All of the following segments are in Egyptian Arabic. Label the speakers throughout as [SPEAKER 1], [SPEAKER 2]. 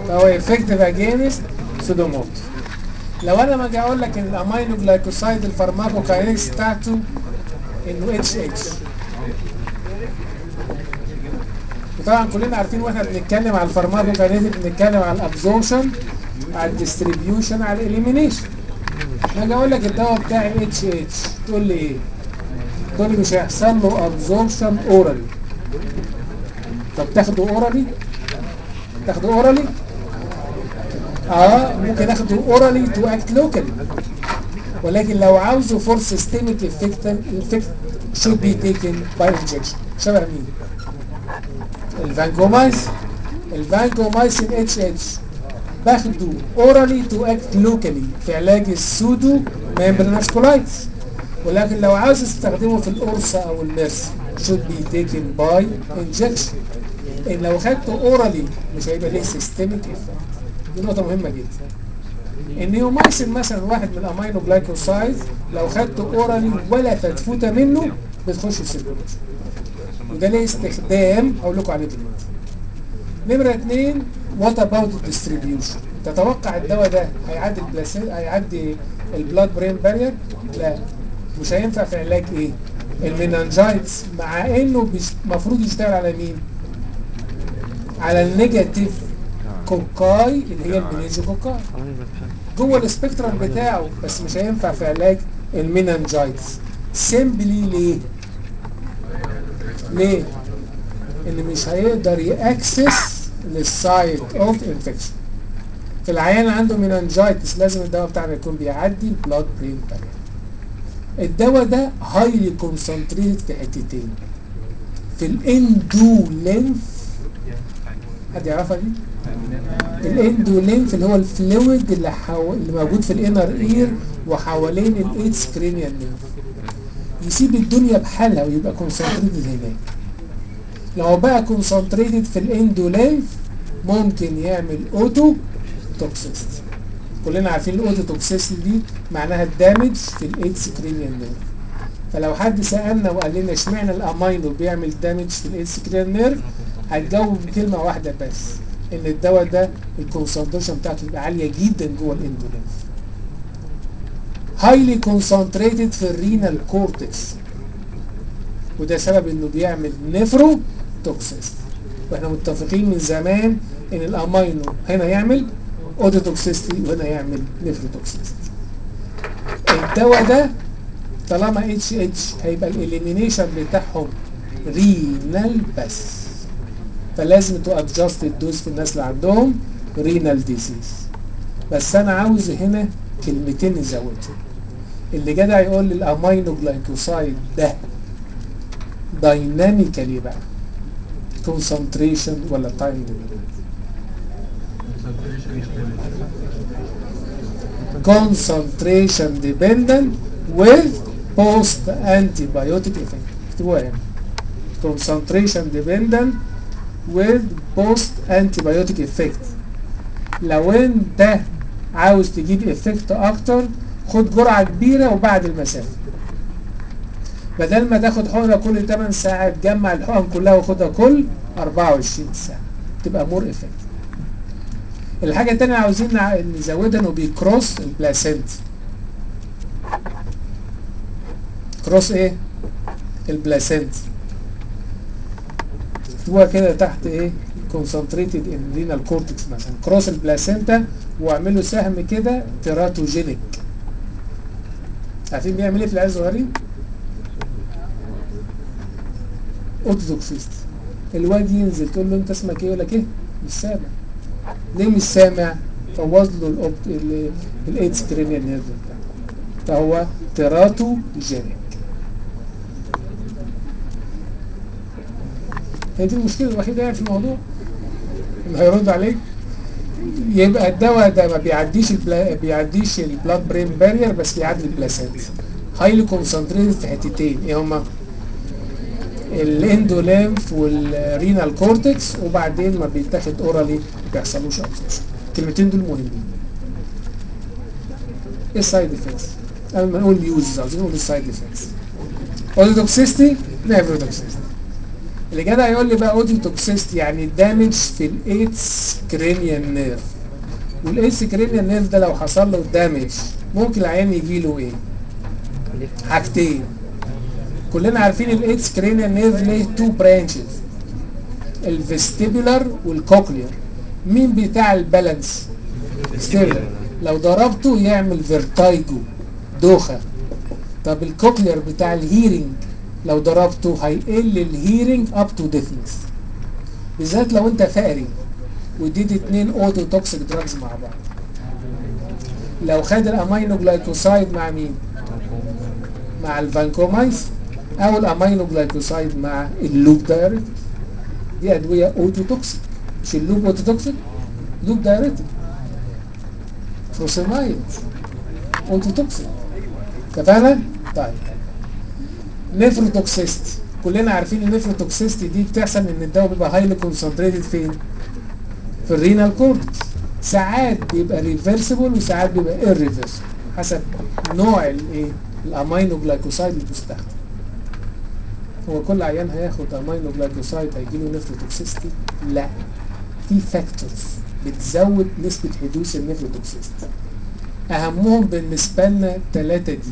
[SPEAKER 1] فهو افكتيف اجينست سودوموناس لو انا ما اجي اقول لك ان الامينو جلايكوسايد الفارماكوكاينكس بتاعته انه اتش اتش وطبعا كلنا عارفين واحنا بنتكلم على الفارماكوكاينيتك بنتكلم على الابزوربشن على الديستريبيوشن على الاليمينيشن اجي اقول لك الدواء بتاعي اتش اتش تقول لي ايه تقول لي مش هيحصل له ابزوربشن اورالي طب تاخده اورالي تاخده اورالي اه ممكن اخده اورالي تو اكت لوكالي ولكن لو عاوزه فور سيستميك افكت should be taken by injection شبه مين الفانكومايسين الفانكومايسين اتش اتش باخده اورالي تو اكت لوكالي في علاج السودو ميمبرينس كولايتس ولكن لو عاوز استخدمه في القرصة او المرس should be taken by injection ان لو خدته اورالي مش هيبقى ليه سيستميك افكت دي نقطة مهمة جدا النيومايسين مثلا واحد من الامينو جلايكوسايدز لو خدته اورالي ولا فتفوتة منه بتخش السيركيوليشن وده ليه استخدام هقول لكم عليه دلوقتي نمرة اتنين وات اباوت الديستريبيوشن تتوقع الدواء ده هيعدي البلاسين هيعدي البلاد برين بارير لا مش هينفع في علاج ايه المينانجايتس مع انه المفروض يشتغل على مين على النيجاتيف كوكاي اللي هي المينيجو كوكاي جوه السبيكترم بتاعه بس مش هينفع في علاج المينانجايتس سيمبلي ليه ليه ان مش هيقدر ياكسس للسايت اوف انفكشن في العيان عنده مينانجايتس لازم الدواء بتاعنا يكون بيعدي البلاد برين بارير الدواء الدواء ده هايلي كونسنتريتد في حتتين في الاندولينف حد يعرفها دي؟ الاندولينف اللي هو الفلويد اللي, حو... اللي موجود في الانر اير وحوالين الايدز كرينيال نيرف يسيب الدنيا بحالها ويبقى كونسنتريتد هناك لو بقى كونسنتريتد في الاندولينف ممكن يعمل اوتو توكسيستي كلنا عارفين الاوتو توكسيستي دي معناها الدامج في الايدز كرينيال نيرف فلو حد سالنا وقال لنا اشمعنى الامينو بيعمل دامج في الايدز كرينيال نيرف هتجاوب بكلمه واحده بس ان الدواء ده الكونسنتريشن بتاعته بتبقى عاليه جدا جوه الاندولينف هايلي كونسنتريتد في الرينال كورتكس وده سبب انه بيعمل نفرو توكسيست واحنا متفقين من زمان ان الامينو هنا يعمل اودو توكسيستي وهنا يعمل نفرو توكسيستي الدواء ده طالما اتش اتش هيبقى الاليمينيشن بتاعهم رينال بس فلازم تو ادجست الدوز في الناس اللي عندهم رينال ديزيز بس انا عاوز هنا كلمتين نزودهم اللي جدع يقول لي الامينو جلايكوسايد ده دايناميكالي بقى كونسنتريشن ولا تايم concentration dependent with post antibiotic effect اكتبوها هنا concentration dependent with post antibiotic effect لو انت عاوز تجيب افكت اكتر خد جرعة كبيرة وبعد المسافة بدل ما تاخد حقنة كل 8 ساعات جمع الحقن كلها وخدها كل 24 ساعة تبقى مور افكت الحاجة التانية عاوزين نزودها انه بيكروس البلاسنت كروس ايه البلاسنت اكتبوها كده تحت ايه concentrated in renal cortex مثلا كروس البلاسنتا واعملوا سهم كده تيراتوجينيك عارفين بيعمل ايه في العيال الصغيرين؟ اوتوتوكسيست الواد ينزل تقول له انت اسمك ايه يقول لك ايه؟ مش سامع ليه مش سامع؟ فوز له الاوبت الايدز كرينيال نيرف بتاعه فهو تيراتوجينيك هي دي المشكله الوحيده يعني في الموضوع اللي هيرد عليك يبقى الدواء ده ما بيعديش البلا... بيعديش البلاد برين بارير بس بيعدي البلاسنت هايلي كونسنتريتد في حتتين ايه هما الاندوليمف والرينال كورتكس وبعدين ما بيتاخد اورالي ما بيحصلوش ابزوربشن الكلمتين دول مهمين ايه السايد افكتس قبل ما نقول اليوزز عاوزين نقول السايد افكتس اودوتوكسيستي نيفروتوكسيستي اللي جدع يقول لي بقى اوديو توكسيستي يعني دامج في الايتس كرينيال نيرف والايتس كرينيال نيرف ده لو حصل له دامج ممكن العيان يجي له ايه حاجتين كلنا عارفين الايتس كرينيال نيرف ليه تو برانشز الفيستيبولار والكوكلير مين بتاع البالانس ستيبولار لو ضربته يعمل فيرتايجو دوخه طب الكوكلير بتاع الهيرنج لو ضربته هيقل الهيرنج اب تو ديفنس بالذات لو انت فقري واديت اتنين اوتو توكسيك دراجز مع بعض لو خد الامينو جلايكوسايد مع مين مع الفانكومايس او الامينو جلايكوسايد مع اللوب دايركت دي ادويه اوتو توكسيك مش اللوب اوتو توكسيك لوب دايركت فروسيمايد اوتو توكسيك اتفقنا؟ طيب نيفروتوكسيستي كلنا عارفين النيفروتوكسيستي دي بتحصل ان الدواء بيبقى هايلي كونسنتريتد فين؟ في الرينال كورتكس ساعات بيبقى ريفرسيبل وساعات بيبقى irreversible حسب نوع الايه؟ الامينو جلايكوسايد اللي بيستخدم هو كل عيان هياخد امينو جلايكوسايد هيجي له نيفروتوكسيستي؟ لا في فاكتورز بتزود نسبة حدوث النيفروتوكسيستي اهمهم بالنسبة لنا ثلاثة دي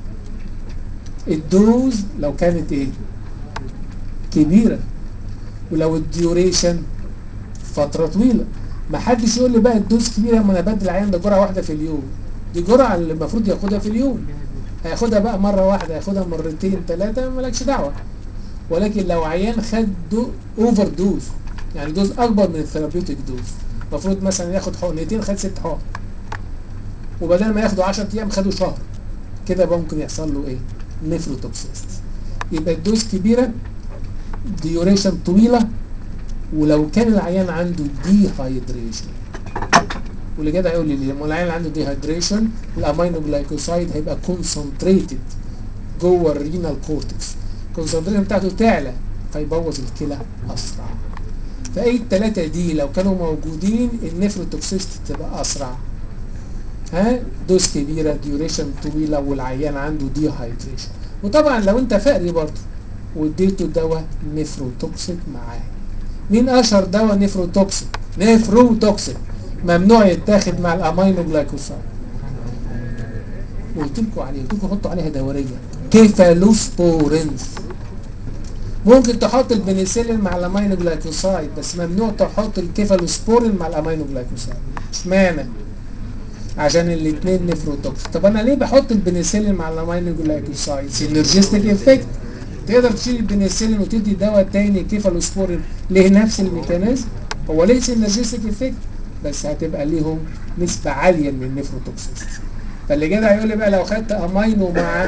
[SPEAKER 1] الدوز لو كانت ايه كبيرة ولو الديوريشن فترة طويلة ما حدش يقول لي بقى الدوز كبيرة ما انا بدي العيان ده جرعة واحدة في اليوم دي جرعة اللي المفروض ياخدها في اليوم هياخدها بقى مرة واحدة هياخدها مرتين ثلاثة مالكش دعوة ولكن لو عيان خد دو اوفر دوز يعني دوز اكبر من الثيرابيوتيك دوز المفروض مثلا ياخد حقنتين خد ست حقن وبدل ما ياخدوا 10 ايام خدوا شهر كده بقى ممكن يحصل له ايه نيفروتوكسيست يبقى الدوز كبيره ديوريشن طويله ولو كان العيان عنده دي هايدريشن واللي جدع يقول لي لما العيان عنده دي هايدريشن الامينو جلايكوسايد هيبقى كونسنتريتد جوه الرينال كورتكس الكونسنتريشن بتاعته تعلى فيبوظ الكلى اسرع فاي الثلاثه دي لو كانوا موجودين النيفروتوكسيست تبقى اسرع ها دوز كبيره ديوريشن طويله والعيان عنده دي هايدريشن وطبعا لو انت فقري برضه واديته دواء نيفروتوكسيك معاه مين اشهر دواء نيفروتوكسيك نيفروتوكسيك ممنوع يتاخد مع الامينو جلايكوسايد قلت لكم عليه قلت لكم حطوا عليها دوريه كيفالوسبورينز ممكن تحط البنسلين مع الامينو جلايكوسايد بس ممنوع تحط الكيفالوسبورين مع الامينو جلايكوسايد اشمعنى عشان الاثنين نفروتوكس طب انا ليه بحط البنسلين مع الامينو جلايكوسايد سينرجيستيك افكت تقدر تشيل البنسلين وتدي دواء تاني كيفالوسبورين ليه نفس الميكانيزم هو ليه سينرجيستيك افكت بس هتبقى ليهم نسبة عالية من النفروتوكسيست فاللي جدع يقول لي بقى لو خدت امينو مع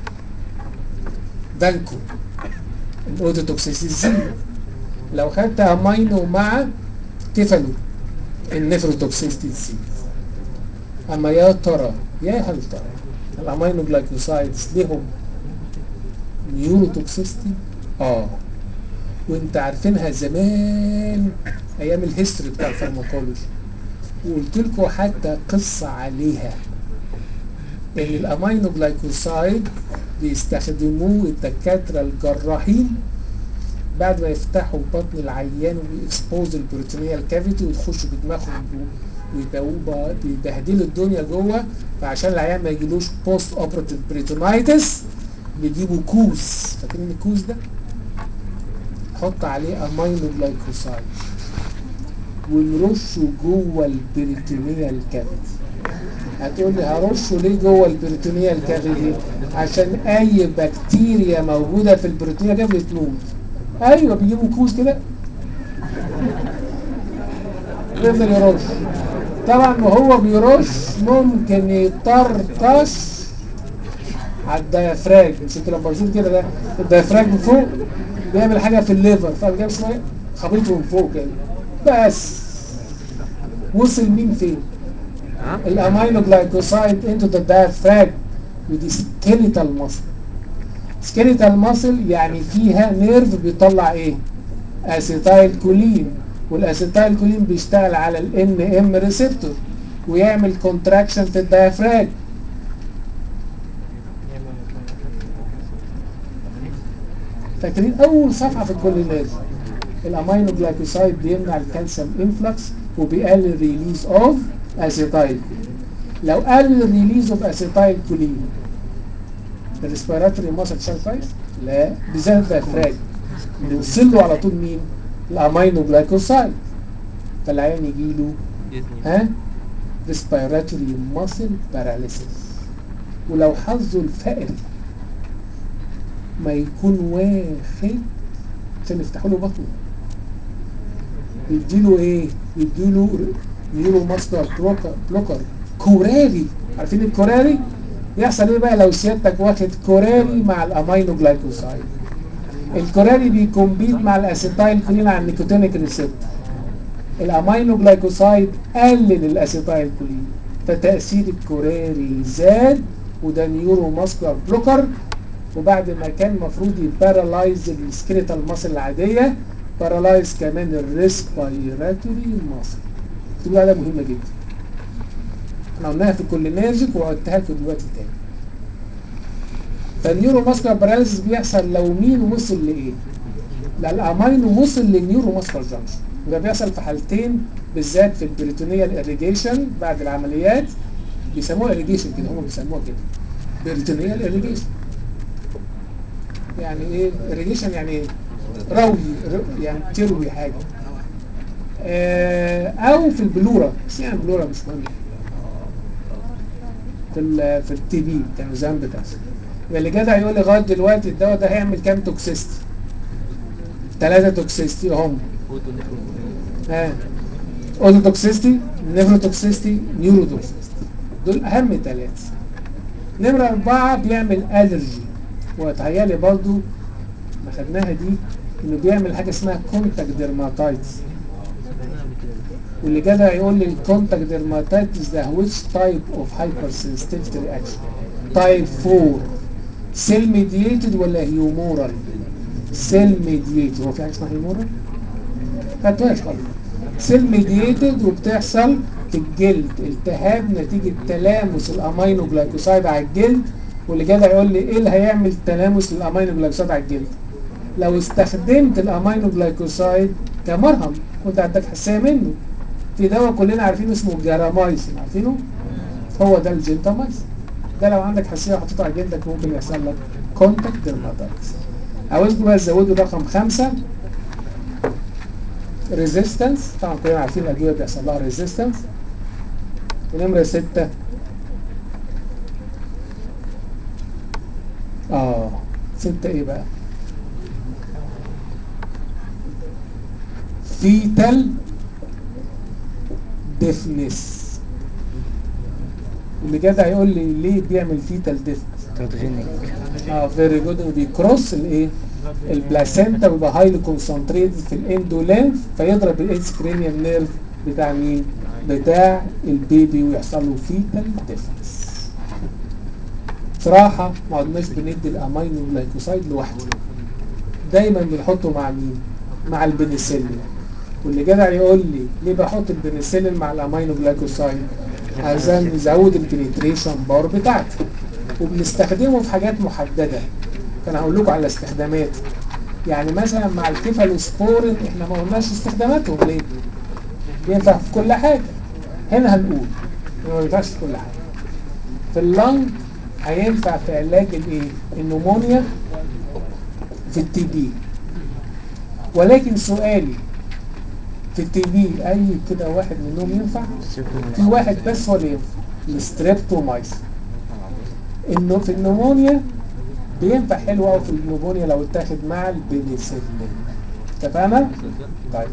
[SPEAKER 1] دانكو الاوتوتوكسيستي زيرو لو خدت امينو مع كيفالو النفروتوكسيستي زيرو اما يا ترى يا هل ترى الامينو جلايكوسايدز ليهم نيوروتوكسيستي اه وانت عارفينها زمان ايام الهيستوري بتاع الفارماكولوجي وقلت لكم حتى قصه عليها ان الامينو جلايكوسايد بيستخدموه الدكاتره الجراحين بعد ما يفتحوا بطن العيان ويكسبوز البروتينيال كافيتي ويخشوا بدماغهم ويبهدلوا الدنيا جوه فعشان العيان ما يجيلوش بوست اوبراتيف بريتونايتس بيجيبوا كوز فاكرين الكوز ده؟ حط عليه امينو جلايكوسايد ونرشه جوه البريتونيال كافيتي هتقول لي هرشه ليه جوه البريتونيال كافيتي عشان اي بكتيريا موجوده في البريتونيال كافيتي تموت ايوه بيجيبوا كوز كده يفضل يرش طبعا وهو بيرش ممكن يطرطش على الديافراج مش انتوا لما بشوف كده ده الديافراج من فوق بيعمل حاجه في الليفر فجاب شويه خبيطه من فوق كده بس وصل مين فين؟ الامينو جلايكوسايد انتو ذا diaphragm ودي سكيليتال ماسل سكيليتال ماسل يعني فيها نيرف بيطلع ايه؟ اسيتايل كولين والاسيتايل كولين بيشتغل على الان ام ريسبتور ويعمل كونتراكشن في الديافراج فاكرين اول صفحه في الكوليناز الامينو جلايكوسايد بيمنع الكالسيوم انفلكس وبيقلل ريليز اوف اسيتايل لو قلل الريليز اوف اسيتايل كولين الريسبيراتوري ماسل شغال كويس؟ لا بيزود الافراج بيوصل له على طول مين؟ الامينو جلايكوسايد فالعيان يجي له ها ريسبيراتوري ماسل باراليسيس ولو حظه الفقري ما يكون واخد عشان يفتحوا له بطنه يديله ايه؟ يديله نيورو ماسكولار بلوكر بلوكر كوراري عارفين الكوراري؟ يحصل ايه بقى لو سيادتك واخد كوراري مع الامينو جلايكوسايد الكوراري بيكمبيت مع الاسيتايل كولين على النيكوتينيك ريسبتور الامينو جلايكوسايد قلل الاسيتايل كولين فتاثير الكوراري زاد وده نيورو ماسكولار بلوكر وبعد ما كان المفروض يبارالايز السكريتال ماسل العاديه بارالايز كمان الريسبيراتوري ماسل تقول عليها مهمه جدا احنا قلناها في الكولينيرجيك وقلتها لكم دلوقتي تاني فالنيورو ماسكولار باراليسيس بيحصل لو مين وصل لايه؟ لا الامينو وصل للنيورو ماسكولار جانكشن وده بيحصل في حالتين بالذات في البريتونيال اريجيشن بعد العمليات بيسموها اريجيشن كده هم بيسموها كده بريتونيال اريجيشن يعني ايه اريجيشن يعني ايه؟ روي رو- يعني تروي حاجه آه او في البلورا بس يعني البلورا مش مهم في ال في التي بي كانوا زمان بتحصل يبقى اللي جدع يقول لي لغايه دلوقتي الدواء ده هيعمل كام توكسيستي؟ ثلاثه توكسيستي هم ها اوتو توكسيستي نيفرو توكسيستي نيورو توكسيستي دول اهم ثلاثه نمره اربعه بيعمل الرجي وتهيألي برضو ما خدناها دي انه بيعمل حاجه اسمها كونتاكت ديرماتايتس واللي جدع يقول لي الكونتاكت ديرماتايتس ده which type of hypersensitivity reaction type 4 سيل ميدييتد ولا هيومورال سيل ميدييتد هو في حاجه اسمها هيومورال خدتوهاش خالص سيل ميدييتد وبتحصل في الجلد التهاب نتيجه تلامس الامينو جلايكوسايد على الجلد واللي جدع يقول لي ايه اللي هيعمل تلامس الامينو جلايكوسايد على الجلد لو استخدمت الامينو جلايكوسايد كمرهم كنت عندك حساسيه منه في دواء كلنا عارفينه اسمه جرامايسين عارفينه هو ده الجنتامايسين ده لو عندك حساسيه وحطيته على جلدك ممكن يحصل لك كونتاكت ديرماتايتس عاوزكم بقى تزودوا رقم خمسة ريزيستنس طبعا كلنا عارفين الادويه بيحصل لها ريزيستنس ونمره ستة اه ستة ايه بقى فيتال ديفنس اللي جدع يقول لي ليه بيعمل فيتال ديفنس
[SPEAKER 2] تراتوجينيك
[SPEAKER 1] اه فيري جود وبيكروس الايه البلاسينتا بيبقى هايلي كونسنتريتد في الاندولينف فيضرب الانسكرينيال نيرف بتاع مين بتاع البيبي ويحصل له فيتال ديفنس صراحة ما عدناش بندي الامينو جلايكوسايد لوحده دايما بنحطه مع مين مع البنسلين واللي جدع يقول لي ليه بحط البنسلين مع الامينو جلايكوسايد عشان نزود البنتريشن باور بتاعتي وبنستخدمه في حاجات محددة فانا هقول لكم على استخدامات يعني مثلا مع الكيفالوسبورين احنا ما قلناش استخداماتهم ليه ينفع في كل حاجة هنا هنقول إنه ما ينفعش في كل حاجة في اللنج هينفع في علاج الايه النمونيا في التي بي ولكن سؤالي في التي بي اي كده واحد منهم ينفع في واحد بس هو اللي ينفع الستريبتومايسين انه في النمونيا بينفع حلو قوي في النمونيا لو اتاخد مع البنسلين اتفقنا؟ طيب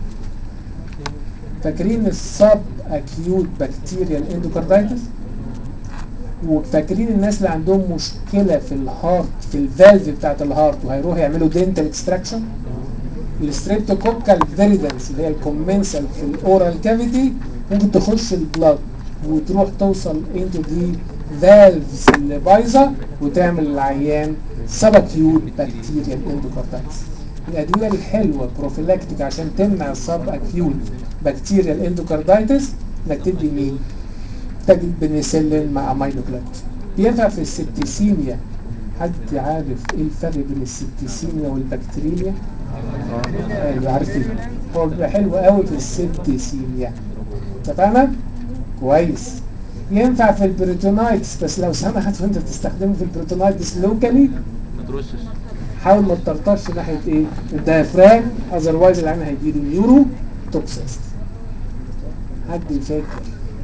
[SPEAKER 1] فاكرين السب اكيوت بكتيريال اندوكاردايتس وفاكرين الناس اللي عندهم مشكله في الهارت في الفالف بتاعت الهارت وهيروحوا يعملوا دينتال اكستراكشن الستريبتوكوكال فيريدنس اللي هي الكومنسال في الاورال كافيتي ممكن تخش البلاد وتروح توصل انتو دي فالفز اللي بايظه وتعمل للعيان سباكيوت بكتيريال اندوكاردايتس الادويه الحلوه بروفيلاكتيك عشان تمنع السب اكيوت بكتيريال اندوكاردايتس انك تدي مين؟ تجد بنسلين مع امينو جلايكوسيد بينفع في السبتيسيميا حد عارف ايه الفرق بين السبتسيميا والبكتيريميا؟ ايوه عارفين هو بيبقى حلو قوي في السبتسيميا اتفقنا؟ كويس ينفع في البريتونايتس بس لو سمحت وانت بتستخدمه في البريتونايتس لوكالي
[SPEAKER 2] ما ترشش
[SPEAKER 1] حاول ما تطرطش ناحيه ايه؟ الدايفرام اذروايز العين هيجيله نيورو توكسيست حد فاكر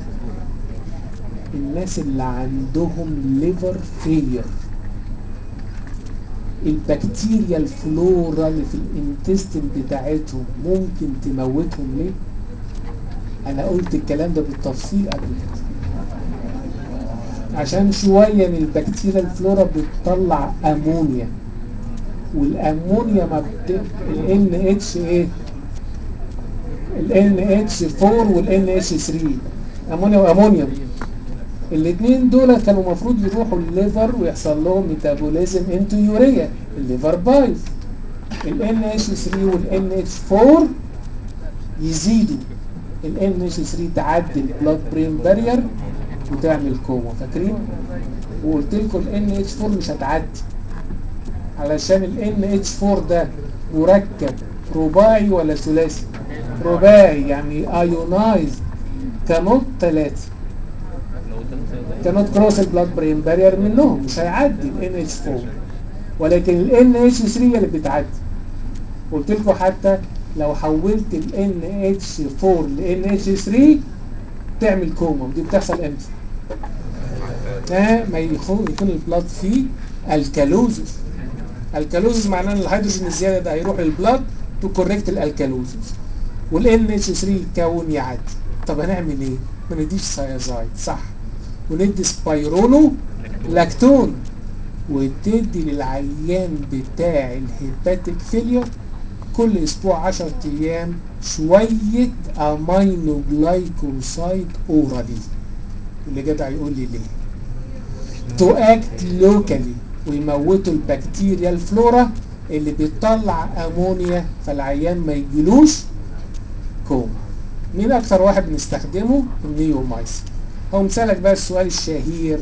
[SPEAKER 1] الناس اللي عندهم ليفر فيلير البكتيريا الفلورا اللي في الانتستين بتاعتهم ممكن تموتهم ليه؟ انا قلت الكلام ده بالتفصيل قبل كده عشان شوية من البكتيريا الفلورا بتطلع امونيا والامونيا ما بت... ال NH ايه ال NH4 وال NH3 امونيا وامونيوم الاثنين دول كانوا المفروض يروحوا الليفر ويحصل لهم ميتابوليزم انتو يوريا الليفر بايظ ال NH3 وال NH4 يزيدوا ال NH3 تعدي البلاد برين بارير وتعمل كوما فاكرين وقلت لكم ال NH4 مش هتعدي علشان ال NH4 ده مركب رباعي ولا ثلاثي رباعي يعني ايونايز كانوت ثلاثة كانوت كروس البلاد برين بارير منهم مش هيعدي ال NH4 ولكن ال NH3 هي اللي بتعدي قلت لكم حتى لو حولت ال NH4 ل NH3 تعمل كوما ودي بتحصل امتى؟ ها ما يكون يكون البلاد فيه الكالوزس الكالوزس معناه ان الهيدروجين الزياده ده هيروح للبلاد تو كوريكت الالكالوزس والان اتش 3 يتكون يعدي طب هنعمل ايه؟ ما نديش سايازايد صح وندي سبايرونو لاكتون وتدي للعيان بتاع الهيباتيك فيلير كل اسبوع 10 ايام شويه امينو جلايكوسايد اورالي اللي جدع يقول لي ليه تو اكت لوكالي ويموتوا البكتيريا الفلورا اللي بتطلع امونيا فالعيان ما يجيلوش كوما مين اكتر واحد بنستخدمه النيومايسين هو مسألك بقى السؤال الشهير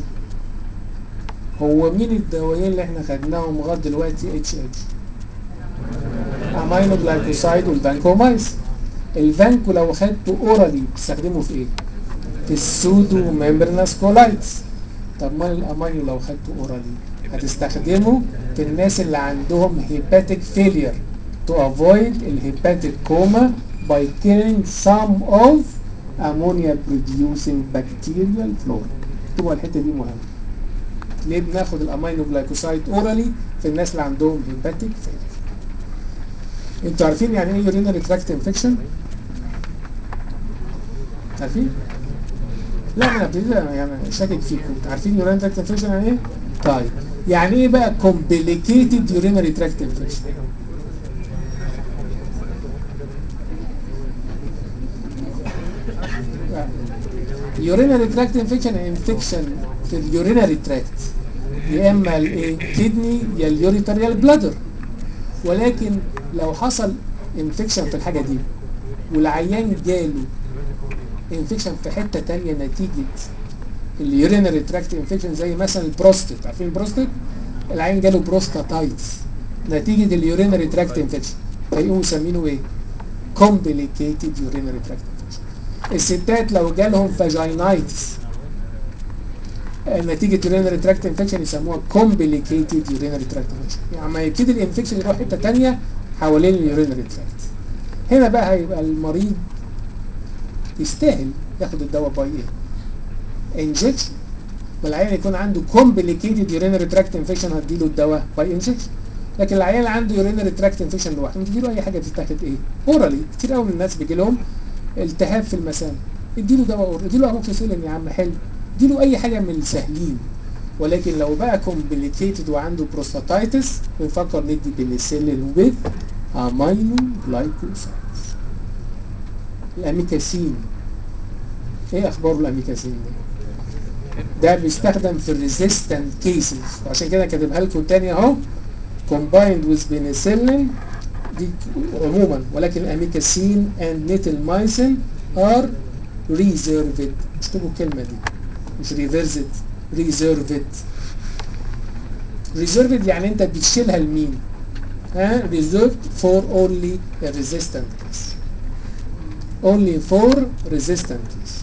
[SPEAKER 1] هو مين الدوايين اللي احنا خدناهم لغايه دلوقتي اتش اتش امينو جلايكوسايد والفانكومايسين الفانكو لو خدته اورالي بتستخدمه في ايه في السودو ميمبرناس كولايتس طب ما الامينو لو خدته اورالي هتستخدمه في الناس اللي عندهم هيباتيك فيلير to avoid الهيباتيك كوما by killing some of ammonia producing bacterial flora تبقى الحته دي مهمه ليه بناخد الامينو جلايكوسايد اورالي في الناس اللي عندهم هيباتيك فيلير انتوا عارفين يعني ايه urinary tract infection عارفين لا ما انا ابتديت يعني شاكك فيكم عارفين urinary tract infection يعني ايه طيب يعني ايه بقى complicated urinary tract infection urinary tract infection infection في اليورينري تراكت يا اما الايه كدني يا اليوريتر يا البلادر ولكن لو حصل انفكشن في الحاجه دي والعيان جاله انفكشن في حته تانية نتيجه اليورينري تراكت انفكشن زي مثلا البروستات عارفين البروستات العيان جاله بروستاتايتس نتيجه اليورينري تراكت انفكشن فيقوموا مسمينه ايه complicated urinary tract infection الستات لو جالهم فاجينايتس نتيجة urinary tract infection يسموها complicated urinary tract infection يعني لما يبتدي الانفكشن يروح حتة تانية حوالين اليورينري تراكت هنا بقى هيبقى المريض يستاهل ياخد الدواء باي ايه انجكشن والعيان يكون عنده complicated urinary tract infection هتديله الدواء باي انجكشن لكن العيان اللي عنده urinary tract infection لوحده تديله اي حاجه بتتاخد ايه اورالي كتير قوي من الناس بيجي لهم التهاب في المثانه اديله دواء اورالي اديله اموكسيسيلين يا عم حلو اديله اي حاجه من السهلين ولكن لو بقى كومبليكيتد وعنده بروستاتايتس بنفكر ندي بنسلين وذ امينو جلايكوسايدز الاميكاسين ايه اخبار الاميكاسين ده ده بيستخدم في الريزيستنت كيسز وعشان كده كاتبها لكم تاني اهو combined with penicillin دي عموما ولكن الاميكاسين and نيتلمايسين are reserved اكتبوا الكلمه دي مش reversed reserved reserved يعني انت بتشيلها لمين ها reserved for only a resistant case only for resistant case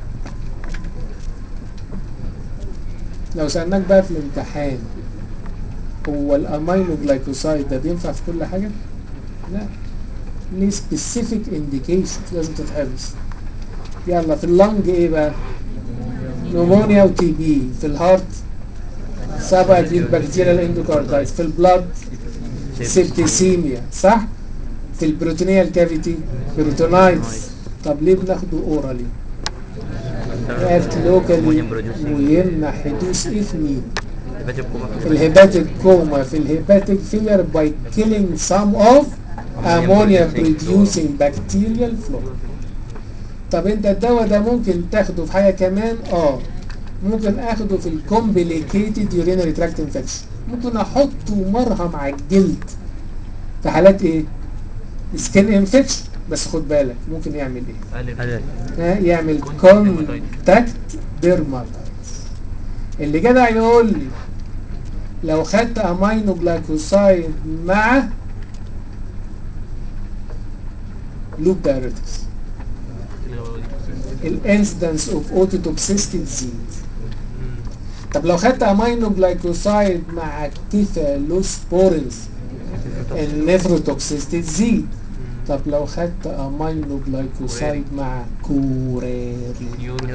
[SPEAKER 1] لو سألناك بقى في الامتحان هو الامينو جلايكوسايد ده بينفع في كل حاجة؟ لا ليه specific indications لازم تتحفظ يلا في اللنج ايه بقى؟ نمونيا وتي بي في الهارت سبع اكيد بكتيريال اندوكاردايتس في البلاد سيبتيسيميا صح؟ في البروتينيال كافيتي بروتونايتس طب ليه بناخده اورالي؟ اكت لوكالي ويمنع حدوث ايه في مين؟ الهيباتيك كوما في الهيباتيك فيلر باي كيلينج سام اوف امونيا بروديوسينج بكتيريال فلورا طب انت الدواء ده ممكن تاخده في حاجه كمان اه ممكن اخده في الكومبليكيتد يورينري تراكت انفكشن ممكن احطه مرهم على الجلد في حالات ايه سكين انفكشن بس خد بالك ممكن يعمل ايه ها يعمل كونتاكت ديرماتايتس اللي جدع يقول لي لو خدت امينو جلايكوسايد مع لوب دايريتكس الانسيدنس اوف اوتوتوكسيستي تزيد طب لو خدت امينو جلايكوسايد مع كيفالوسبورينز النفروتوكسيستي تزيد طب لو خدت امينو جلايكوسايد مع كوراري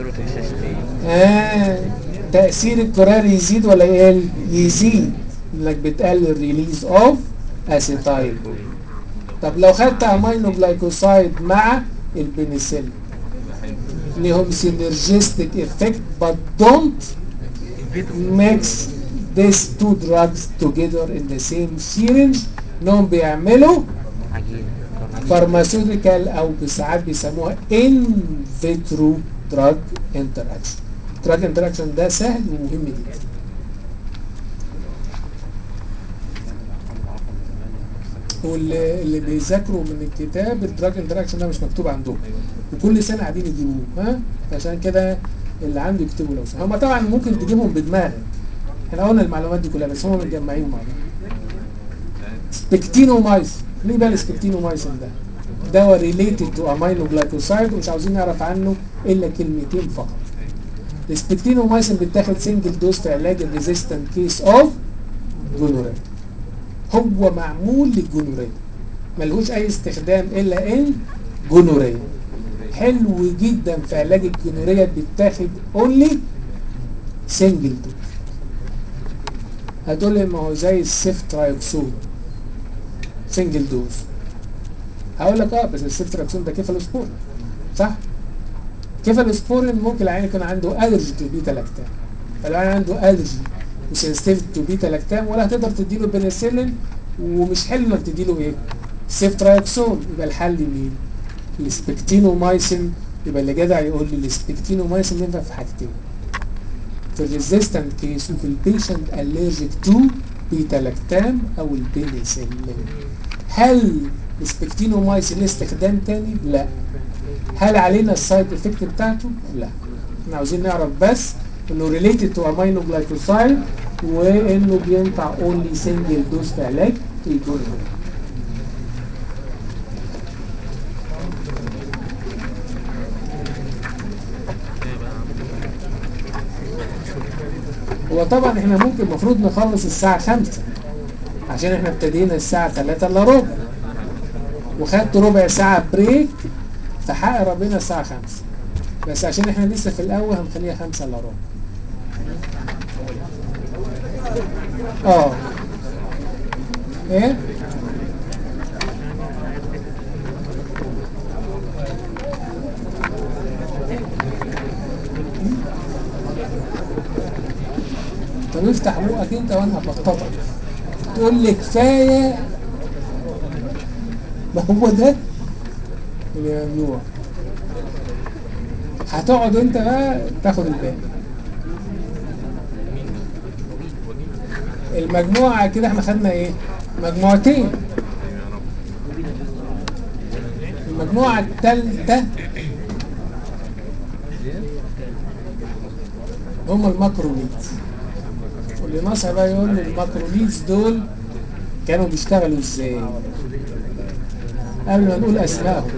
[SPEAKER 1] آه تأثير الكوراري يزيد ولا يقل؟ يزيد انك بتقلل ريليز اوف اسيتايل طب لو خدت امينو جلايكوسايد مع البنسلين ليهم سينرجيستيك افكت but don't mix these two drugs together in the same syringe انهم بيعملوا فارماسيوتيكال او ساعات بيسموها ان فيترو دراج انتراكشن دراج انتراكشن ده سهل ومهم جدا واللي اللي بيذاكروا من الكتاب الدراج انتراكشن ده مش مكتوب عندهم وكل سنه قاعدين يجيبوه ها عشان كده اللي عنده يكتبوا لو سمحت هم طبعا ممكن تجيبهم بدماغك احنا قلنا المعلومات دي كلها بس هم متجمعين مع بعض سبكتينومايسين ليه بقى السبكتينومايسين ده دواء ريليتد تو امينو جلايكوسايد ومش عاوزين نعرف عنه الا كلمتين فقط السبكتينومايسين بيتاخد سنجل دوز في علاج الريزيستنت كيس اوف جونوريا هو معمول للجونوريا ملهوش اي استخدام الا ان جونوريا حلو جدا في علاج الجونوريا بيتاخد اونلي سنجل دوز هتقول لي ما هو زي السيفترايوكسون سنجل دوز هقول لك اه بس السيفترايوكسون ده كيفالوسبورين صح كيفالوسبورين ممكن العيان يكون عنده الرجي تو بيتا لاكتام فالعيان عنده الرجي وسنسيتيف تو بيتا لاكتام ولا هتقدر تديله بنسلين ومش حلو انك تديله ايه سيفترايوكسون يبقى الحل مين السبكتينومايسين يبقى اللي جدع يقول لي السبكتينومايسين ينفع في حاجتين في الريزيستنت كيس وفي البيشنت الرجيك تو بيتا لاكتام او البنسلين هل السبكتينومايسين ليه استخدام تاني؟ لا هل علينا السايد افكت بتاعته؟ لا احنا عاوزين نعرف بس انه ريليتد تو امينو جلايكوسايد وانه بينفع اونلي سنجل دوز في علاج الجونوريا هو طبعا احنا ممكن المفروض نخلص الساعة خمسة عشان احنا ابتدينا الساعة تلاتة الا ربع وخدت ربع ساعة بريك فحق ربنا الساعة خمسة بس عشان احنا لسه في الاول هنخليها خمسة الا ربع اه ايه طب افتح بقك انت وانا هبططك تقول لي كفايه ما هو ده اللي ممنوع هتقعد انت بقى تاخد الباقي المجموعة كده احنا خدنا ايه مجموعتين المجموعة الثالثة هم الماكروليت اللي ناصح بقى يقول لي الماكروليدز دول كانوا بيشتغلوا ازاي قبل ما نقول اسمائهم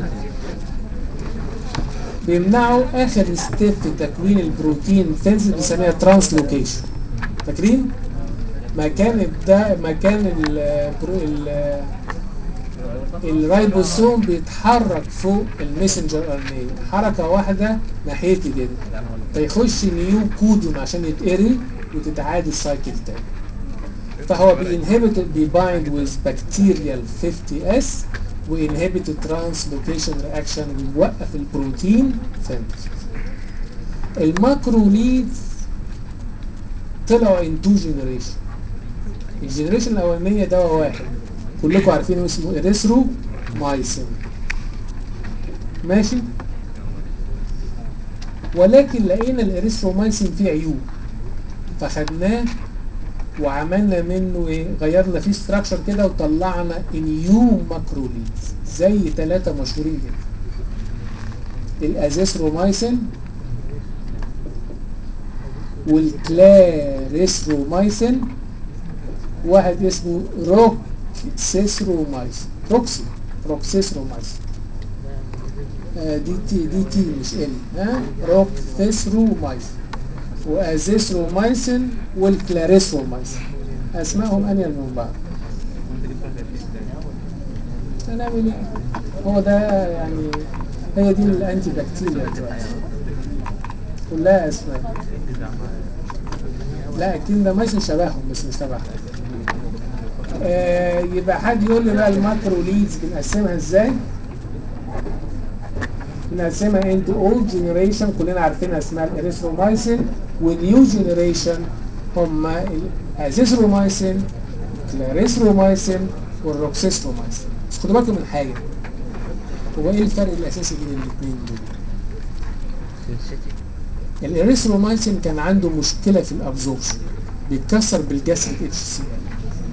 [SPEAKER 1] بيمنعوا اخر ستيب في تكوين البروتين فينز بنسميها ترانسلوكيشن فاكرين مكان ده مكان ال ال الرايبوسوم بيتحرك فوق الميسنجر ار حركه واحده ناحيتي كده فيخش نيو كودون عشان يتقري وتتعاد السايكل تاني فهو بينهبت بيبايند ويز بكتيريال 50 اس وانهبت الترانسلوكيشن رياكشن ويوقف البروتين سينثيسيس الماكروليدز طلعوا ان تو جنريشن الجنريشن الاولانيه دواء واحد كلكم عارفين اسمه اريثرو مايسين ماشي ولكن لقينا الاريثرومايسين فيه عيوب فخدناه وعملنا منه ايه غيرنا فيه ستراكشر كده وطلعنا نيو ماكروليدز زي ثلاثة مشهورين جدا الازيثرومايسين والكلاريثرومايسين واحد اسمه روكسيثرومايسين روكسي روكسيثرومايسين آه دي تي دي تي مش ال ها روكسيثرومايسين وازيثرومايسين والكلاريثرومايسين اسمائهم انيل من بعض هنعمل ايه هو ده يعني هي دي الانتي بكتيريا دلوقتي كلها اسماء لا الكليندامايسين شبههم بس مش تبعهم آه يبقى حد يقول لي بقى الماكرو ليدز بنقسمها ازاي بنقسمها انتو اولد جنريشن كلنا عارفينها اسمها الاريثرومايسين والنيو جنريشن هم الازيثرومايسين الكلاريثرومايسين والروكسيثرومايسين بس خدوا بالكم من حاجه هو ايه الفرق الاساسي بين الاثنين دول الاريثرومايسين كان عنده مشكله في الابزوربشن بيتكسر بالجاستريك اتش سي ال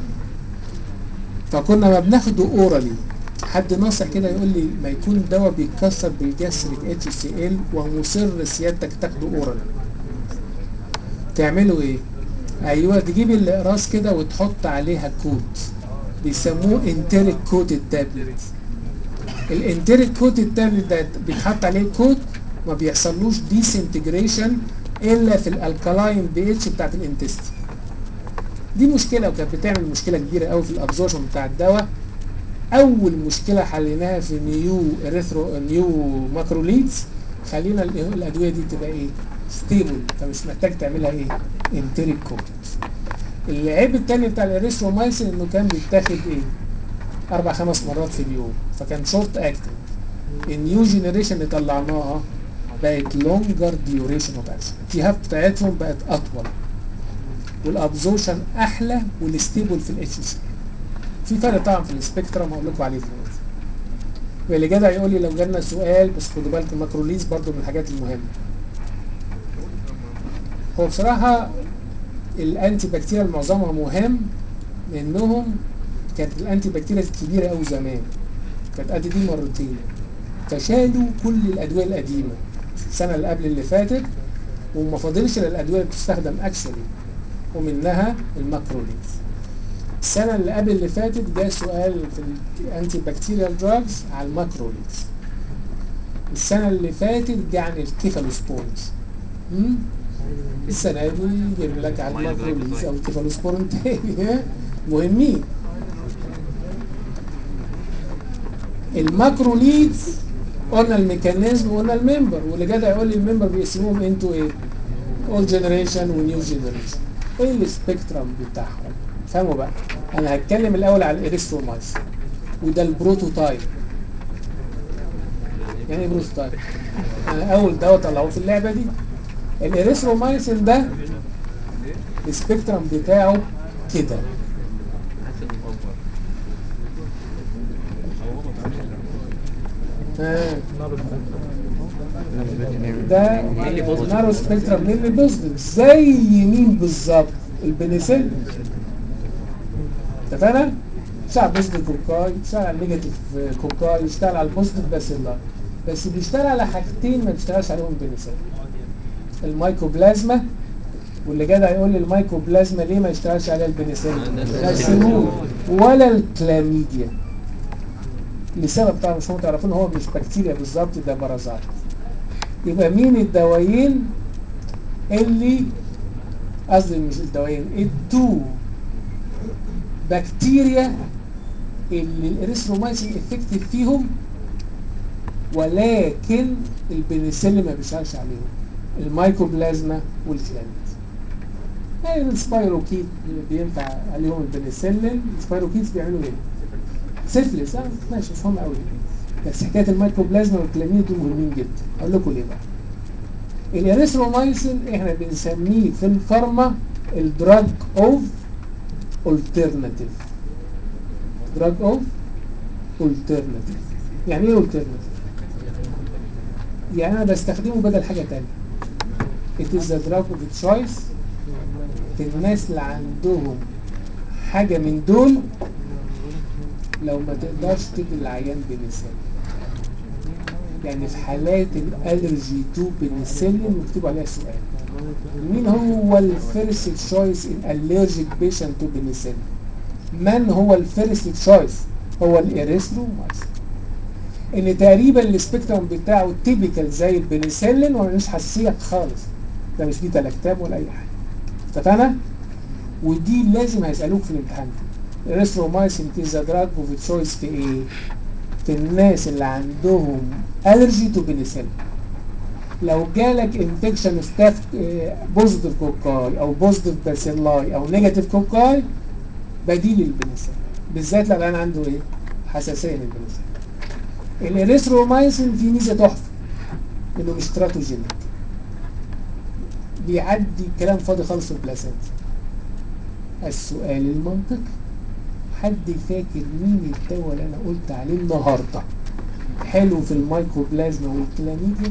[SPEAKER 1] فكنا ما بناخده اورالي حد ناصح كده يقول لي ما يكون دواء بيتكسر بالجاستريك اتش سي ال ومصر سيادتك تاخده اورالي تعملوا ايه ايوه تجيب الاقراص كده وتحط عليها كوت بيسموه انتريك كوتد تابلت الانتريك كوتد تابلت ده بيتحط عليه كوت ما بيحصلوش ديسنتجريشن الا في الالكالاين بي اتش بتاعت الانتستين دي مشكله وكانت بتعمل مشكله كبيره قوي في الابزوربشن بتاع الدواء اول مشكله حليناها في نيو اريثرو نيو ماكروليدز خلينا الادويه دي تبقى ايه ستيبل فمش محتاج تعملها ايه انتريك كوتد العيب التاني بتاع الاريثرومايسين انه كان بيتاخد ايه اربع خمس مرات في اليوم فكان شورت اكتنج النيو جينيريشن اللي طلعناها بقت لونجر ديوريشن اوف اكشن التهاب بتاعتهم بقت اطول والابزورشن احلى والستيبل في الاتش سي في فرق طبعا في السبيكترم هقول لكم عليه دلوقتي واللي جدع يقول لي لو جالنا سؤال بس خدوا بالكم الماكروليز برضو من الحاجات المهمه هو بصراحه الانتي بكتيريال معظمها مهم لانهم كانت الانتي بكتيريال كبيره قوي زمان كانت قد دي مرتين فشالوا كل الادويه القديمه السنه اللي قبل اللي فاتت وما فاضلش الا الادويه اللي بتستخدم اكشولي ومنها الماكروليز السنه اللي قبل اللي فاتت جاء سؤال في الانتي بكتيريال دراجز على الماكروليز السنه اللي فاتت جه عن الكيفالوسبورز السنه دي يجيب لك على الماكروليز او الكيفالوسبورين تاني مهمين الماكروليدز قلنا الميكانيزم وقلنا الممبر واللي جدع يقول لي الممبر بيقسموهم انتو ايه؟ اولد جنريشن ونيو جنريشن ايه السبيكترم بتاعهم؟ فهموا بقى انا هتكلم الاول على الاريثرومايسين وده البروتوتايب يعني ايه بروتوتايب؟ انا اول دواء طلعوه في اللعبه دي الاريثرومايسين ده السبيكترم بتاعه كده آه. ده نارو سبيكترم ميلي بوزيتيف زي مين بالظبط البنسلين اتفقنا؟ يشتغل على البوزيتيف كوكاي يشتغل على النيجاتيف كوكاي يشتغل على البوزيتيف باسيلا بس بيشتغل على حاجتين ما بيشتغلش عليهم البنسلين المايكوبلازما واللي جدع يقول لي المايكوبلازما ليه ما يشتغلش عليها البنسلين لا السموم ولا الكلاميديا لسبب طبعا مش هم تعرفون هو مش بكتيريا بالظبط ده بارازايت يبقى مين الدوايين اللي قصدي مش الدوايين التو بكتيريا اللي الاريثرومايسين افكتيف فيهم ولكن البنسلين ما بيشتغلش عليهم المايكوبلازما والكلاميد يعني السبايروكيد بينفع عليهم البنسلين السبايروكيدز بيعملوا ايه؟ سيفلس اه ماشي مش مهم قوي بس حكايه المايكوبلازما والكلاميد دول مهمين جدا اقول لكم ليه بقى الاريثرومايسين احنا بنسميه في الفارما الدراج اوف alternative دراج اوف alternative يعني ايه alternative يعني انا بستخدمه بدل حاجه تانية it is a drug of choice في الناس اللي عندهم حاجه من دول لو ما تقدرش تدي العيان بنسلين يعني في حالات الالرجي تو بنسلين مكتوب عليها سؤال مين هو الفيرست تشويس ان الرجيك بيشنت تو بنسلين من هو الفيرست تشويس هو الاريثرومايسين ان تقريبا السبيكترم بتاعه تيبيكال زي البنسلين وملوش حساسيه خالص ده مش بيتا لاكتام ولا اي حاجه اتفقنا ودي لازم هيسالوك في الامتحان الاريثرومايسين از دراج اوف تشويس في ايه في الناس اللي عندهم الرجي تو بنسلين لو جالك انفكشن ستاف بوزيتيف كوكاي او بوزيتيف باسيلاي او نيجاتيف كوكاي بديل البنسلين بالذات لو انا عنده ايه حساسيه للبنسلين الاريثرومايسين فيه ميزه تحفه انه مش تراتوجينيك بيعدي كلام فاضي خالص في البلاسنتا السؤال المنطقي حد فاكر مين الدواء اللي انا قلت عليه النهارده حلو في الميكروبلازما والكلاميديا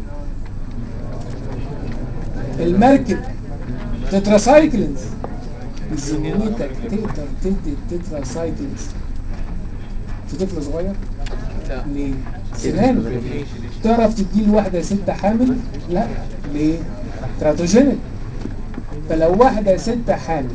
[SPEAKER 1] المركب تتراسايكلينز بذمتك تقدر تدي التتراسايكلينز في طفل صغير؟
[SPEAKER 2] لا
[SPEAKER 1] ليه؟ سنان تعرف تدي لواحدة ست حامل؟ لا ليه؟ تراتوجينيك فلو واحدة ست حامل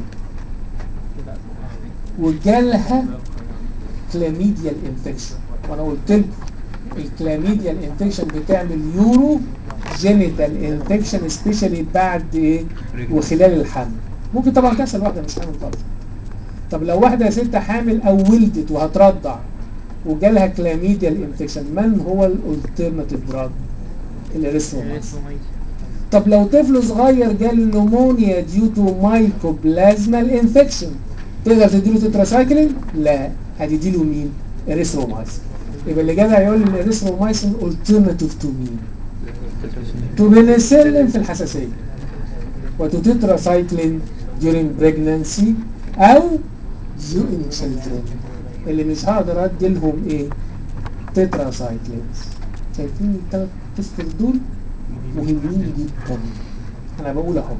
[SPEAKER 1] وجالها كلاميديال انفكشن وانا قلت لكم الكلاميديال انفكشن بتعمل يورو جينيتال انفكشن سبيشالي بعد ايه وخلال الحمل ممكن طبعا تحصل واحده مش حامل خالص طب لو واحده ست حامل او ولدت وهترضع وجالها كلاميديال انفكشن من هو الالترناتيف دراج الاريثرومايسين طب لو طفل صغير جاله نمونيا ديو تو مايكوبلازمال انفكشن تقدر تديله تتراسايكلين؟ لا هتديله مين؟ اريثرومايسين يبقى اللي جدع يقول الاريثرومايسين الترناتيف تو مين؟ تو بنسلين في الحساسيه وتو تتراسايكلين during pregnancy او you in children اللي مش هقدر ادي لهم ايه؟ تتراسايكلينز شايفين الثلاث تذكر دول مهمين جدا انا بقول اهو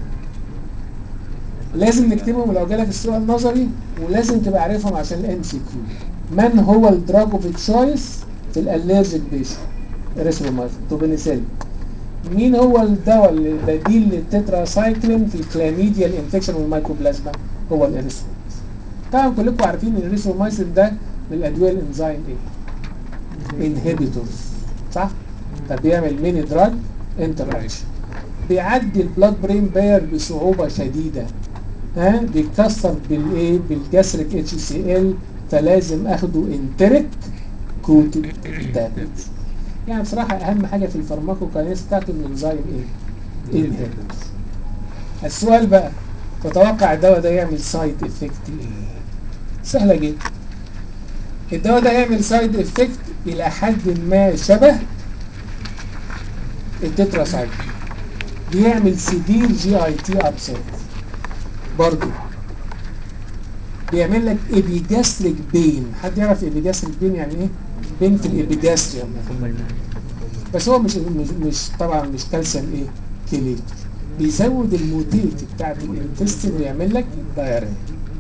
[SPEAKER 1] لازم نكتبهم لو جالك السؤال نظري ولازم تبقى عارفهم عشان الام سي كيو من هو الدراج اوف تشويس في الالرجيك بيشن اريثرومايسين توبينيسيل مين هو الدواء اللي بديل للتتراسايكلين في الكلاميديال انفكشن والمايكوبلازما هو الاريثرومايسين طبعا كلكم عارفين ان الاريثرومايسين ده من الادويه الانزيم ايه انهبيتورز صح فبيعمل ميني دراج انتر اكشن بيعدي البلاد برين باير بصعوبه شديده ها بيتكسر بالايه بالجسرك اتش سي ال فلازم اخده انتريك كوتد تابلتس يعني بصراحه اهم حاجه في الفارماكوكاينيز بتاعته الانزيم ايه انهبيتور السؤال بقى تتوقع الدواء ده يعمل سايد افكت ايه سهله جدا الدواء ده يعمل سايد افكت الى حد ما شبه التتراسايكل بيعمل سيفير جي اي تي ابسيت برضو بيعمل لك ايبيجاستريك بين حد يعرف ايبيجاستريك بين يعني ايه بين في الابيجاستريوم بس هو مش مش, مش طبعا مش كالسيوم ايه كيليتر بيزود الموتيلتي بتاعت الانتستين ويعمل لك دايريا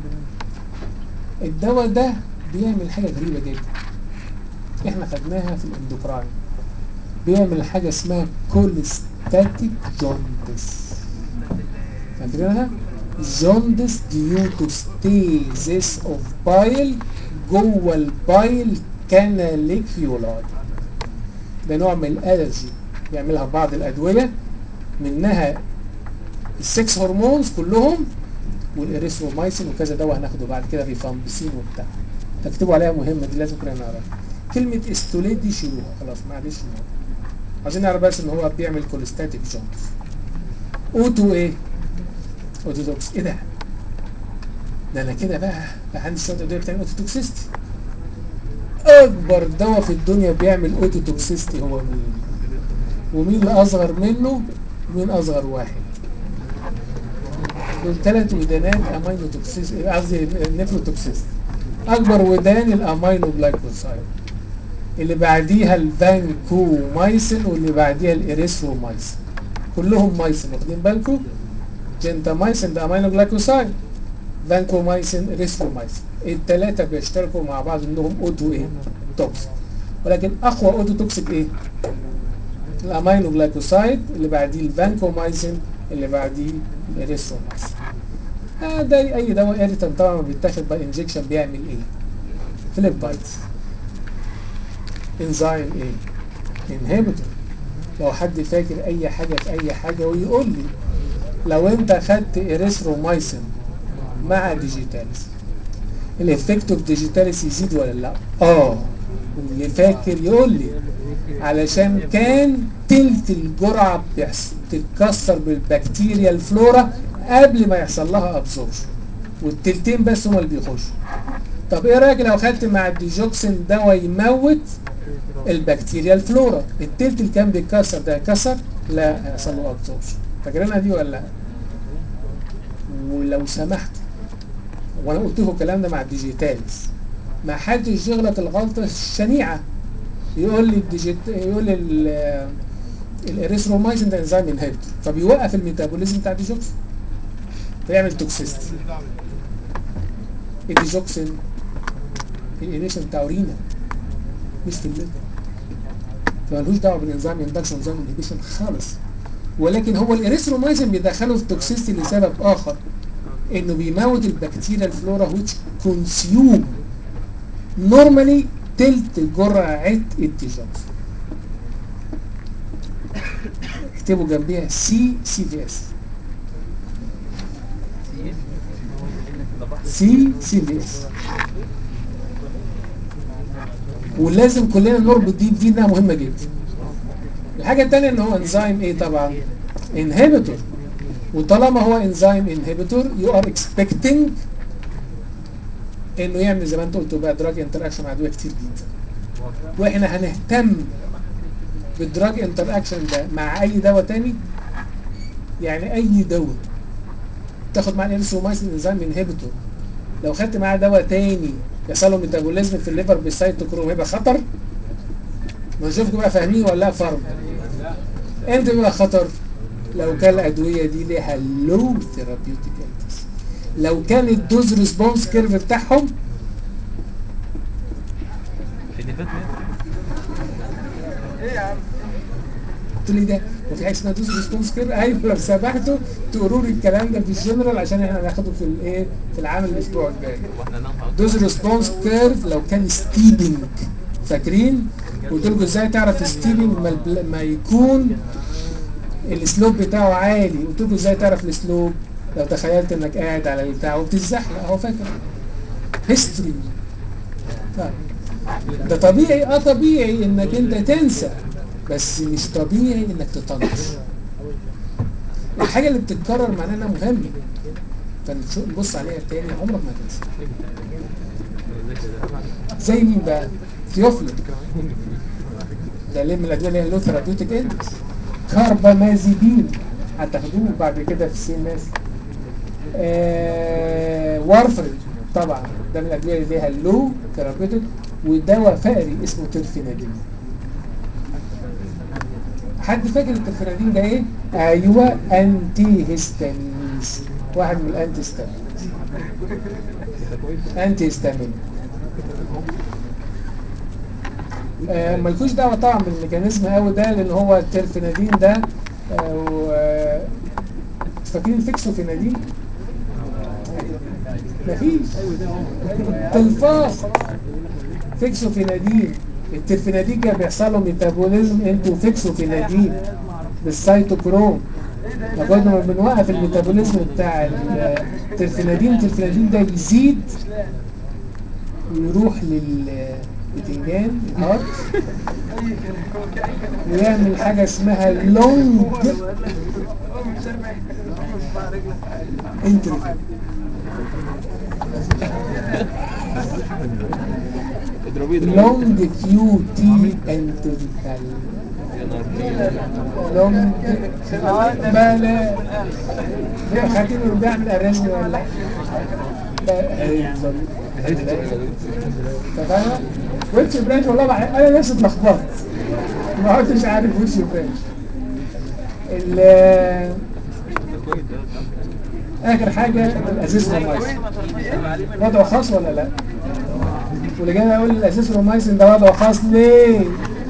[SPEAKER 1] الدواء ده بيعمل حاجه غريبه جدا احنا خدناها في الاندوكراين بيعمل حاجه اسمها كوليستاتيك جوندس عندنا جوندس ديو تو ستيزيس اوف بايل جوه البايل كاناليكيولاي ده نوع من الالرجي بيعملها بعض الادويه منها السكس هرمونز كلهم والاريثرومايسين وكذا دواء هناخده بعد كده ريفامبسين وبتاع تكتبوا عليها مهمه دي لازم كلنا نعرفها كلمه استوليت دي شيلوها خلاص معلش عايزين نعرف بس ان هو بيعمل كوليستاتيك جونز اوتو ايه اوتوتوكس ايه ده ده انا كده بقى بقى عندي شويه ادويه بتعمل اوتوتوكسيستي اكبر دواء في الدنيا بيعمل اوتوتوكسيستي هو مين ومين اللي اصغر منه ومين اصغر واحد دول ثلاث ودانات امينو توكسيس قصدي نيفروتوكسيس اكبر ودان الامينو جلايكوسايد اللي بعديها الفانكومايسين واللي بعديها الاريثرومايسين كلهم مايسين واخدين بالكم جنتامايسين ده امينو جلايكوسايد فانكومايسين اريثرومايسين الثلاثه بيشتركوا مع بعض انهم اوتو ايه توكسيك ولكن اقوى اوتو توكسيك ايه الامينو جلايكوسايد اللي بعديه الفانكومايسين اللي بعديه الاريثرومايسين آه ده اي دواء اريتن طبعا بيتاخد باي انجكشن بيعمل ايه فليب بايتس انزيم ايه انهبيتور لو حد فاكر اي حاجه في اي حاجه ويقول لي لو انت خدت اريثرومايسين مع ديجيتاليس الافكت اوف ديجيتاليس يزيد ولا لا اه واللي فاكر يقول لي علشان كان تلت الجرعه بتحصل تتكسر بالبكتيريا الفلورا قبل ما يحصل لها ابزوربشن والتلتين بس هما اللي بيخشوا طب ايه رايك لو خدت مع الديجوكسين دواء يموت البكتيريا الفلورا التلت اللي كان بيتكسر ده يكسر لا هيحصل له ابزوربشن فاكرينها دي ولا لا ولو سمحت وانا قلت لكم الكلام ده مع الديجيتالز ما حدش يغلط الغلطه الشنيعه يقول لي الديجيت يقول لي الاريثرومايسين ده انزيم انهبيتور فبيوقف الميتابوليزم بتاع الديجوكسين فيعمل توكسيستي الديجوكسين الانيشن بتاع اورينا مش في الليفر فمالهوش دعوه بالانزيم اندكشن انزيم انهبيشن خالص ولكن هو الاريثرومايسين بيدخله في توكسيستي لسبب اخر انه بيموت البكتيريا الفلورا which consume normally تلت جرعة الديجوكسين اكتبوا جنبيها سي سي في اس سي سي في اس ولازم كلنا نربط دي بدي انها مهمه جدا الحاجه الثانيه ان هو انزيم ايه طبعا انهبيتور وطالما هو انزيم انهبيتور يو ار اكسبكتنج انه يعمل زي ما انت قلت بقى دراج انتراكشن مع ادويه كتير جدا واحنا هنهتم بالدراج انتر اكشن ده مع اي دواء تاني يعني اي دواء تاخد معاه الانسومايسين انزيم انهبيتور لو خدت معاه دواء تاني يحصل له ميتابوليزم في الليفر بالسيتوكروم هيبقى خطر ما نشوفكم بقى فاهمين ولا لا فرق امتى بيبقى خطر لو كان الادويه دي ليها لو ثيرابيوتيك اكتس لو كان الدوز ريسبونس كيرف بتاعهم
[SPEAKER 2] اللي فات
[SPEAKER 1] قلت لي ده وفي حاجه اسمها دوز ريسبونس كيرف ايوه لو سمحتوا تقولوا لي الكلام ده في الجنرال عشان احنا هناخده في الايه في العام الاسبوع الجاي
[SPEAKER 2] واحنا ننفع
[SPEAKER 1] دوز ريسبونس كيرف لو كان ستيبنج فاكرين قلت لكم ازاي تعرف ستيبنج ما, البل- ما يكون السلوب بتاعه عالي قلت لكم ازاي تعرف السلوب لو تخيلت انك قاعد على البتاع وبتزحلق اهو فاكر هيستوري طيب ده طبيعي اه طبيعي انك انت تنسى بس مش طبيعي انك تطنش الحاجه اللي بتتكرر معناها انها مهمه فنبص عليها تاني عمرك ما تنسى زي مين بقى؟ ثيوفلين ده ليه من الادويه اللي هي له ثيرابيوتيك اندكس كاربامازيبين هتاخدوه بعد كده في السي ام اس آه وارفرين طبعا ده من الادويه اللي ليها لو ثيرابيوتيك ودواء فقري اسمه ترفينادين حد فاكر الترفينادين ده ايه؟ ايوه انتي هيستامينز واحد من الانتي هيستامينز انتي هيستامين آه ملكوش دعوه طبعا بالميكانيزم قوي ده لان هو الترفينادين ده آه و- فاكرين الفيكسوفينادين مفيش تلفاق فيكسوفينادين الترفينادين كان بيحصل له ميتابوليزم انتو فيكسوفينادين بالسيتوكروم لغايه ما بنوقف الميتابوليزم بتاع الترفينادين الترفينادين ده يزيد ويروح للبتنجان الهارت ويعمل حاجه اسمها لونج انترفيو
[SPEAKER 2] اضربيه اضربيه
[SPEAKER 1] لونج كيو تي انترفال لونج بلا خاتين بيعمل اريزم ولا تمام ويتش برانش والله بح- انا نفسي اتلخبطت ما عدتش عارف ويتش برانش ال- اخر حاجه الازيثرومايسين وضعه خاص ولا لا واللي جاي يقول لي الازيثرومايسين ده وضعه خاص ليه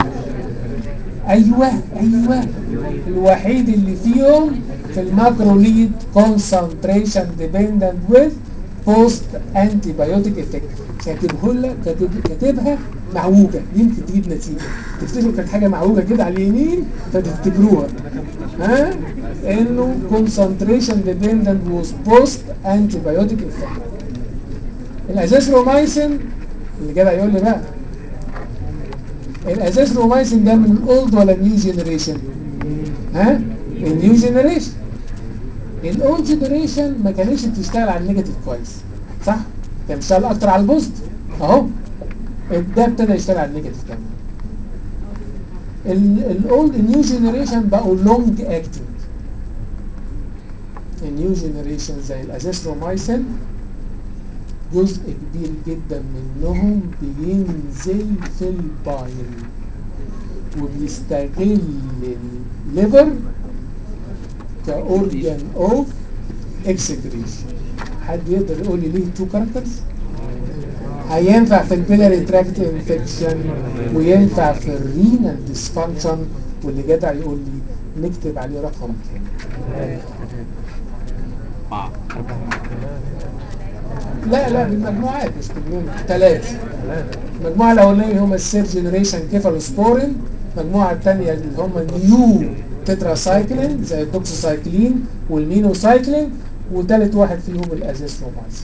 [SPEAKER 1] ايوه ايوه الوحيد اللي فيهم في الماكروليد كونسنتريشن ديبندنت ويز بوست انتي بايوتيك افكت كاتبه لك كاتب كاتبها معوجه يمكن تجيب نتيجه تفتكروا كانت حاجه معوجه كده على اليمين فتفتكروها ها انه كونسنتريشن ديبندنت ويز بوست انتي بايوتيك افكت الازيثرومايسين اللي جدع يقول لي بقى الازيثرومايسين ده من الاولد ولا نيو جينيريشن ها النيو جينيريشن الاولد جينيريشن ما كانتش بتشتغل على النيجاتيف كويس صح كان بيشتغل اكتر على البوزيتيف اهو ده ابتدى يشتغل على النيجاتيف كمان الاولد النيو جينيريشن بقوا لونج اكتنج النيو جينيريشن زي الازيثرومايسين جزء كبير جدا منهم بينزل في البايل وبيستغل الليفر كاورجان اوف اكسكريشن حد يقدر يقول لي ليه تو كاركترز هينفع في البيلاري تراكت انفكشن وينفع في الرينال ديسفانكشن واللي جدع يقول لي نكتب عليه رقم كام لا لا بالمجموعات مش كلهم ثلاثة المجموعة الأولانية هم السير جنريشن كيفالوسبورين المجموعة الثانية اللي هم نيو تتراسايكلين زي الدوكسوسايكلين والمينوسايكلين وثالث واحد فيهم الازيثرومايسين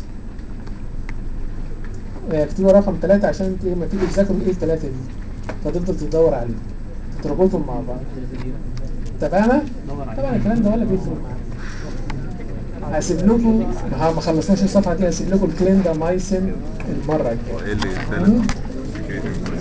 [SPEAKER 1] آه، اكتبوا رقم ثلاثة عشان انت لما تيجي تذاكروا ايه الثلاثة دي فتفضل تدور عليهم تربطهم مع بعض اتفقنا؟ طبعا الكلام ده ولا بيفرق معانا هسيب لكم ما ما خلصناش الصفحة دي هسيب لكم الكليندامايسين المرة الجاية
[SPEAKER 3] ايه اللي
[SPEAKER 1] مم.
[SPEAKER 3] يستاهل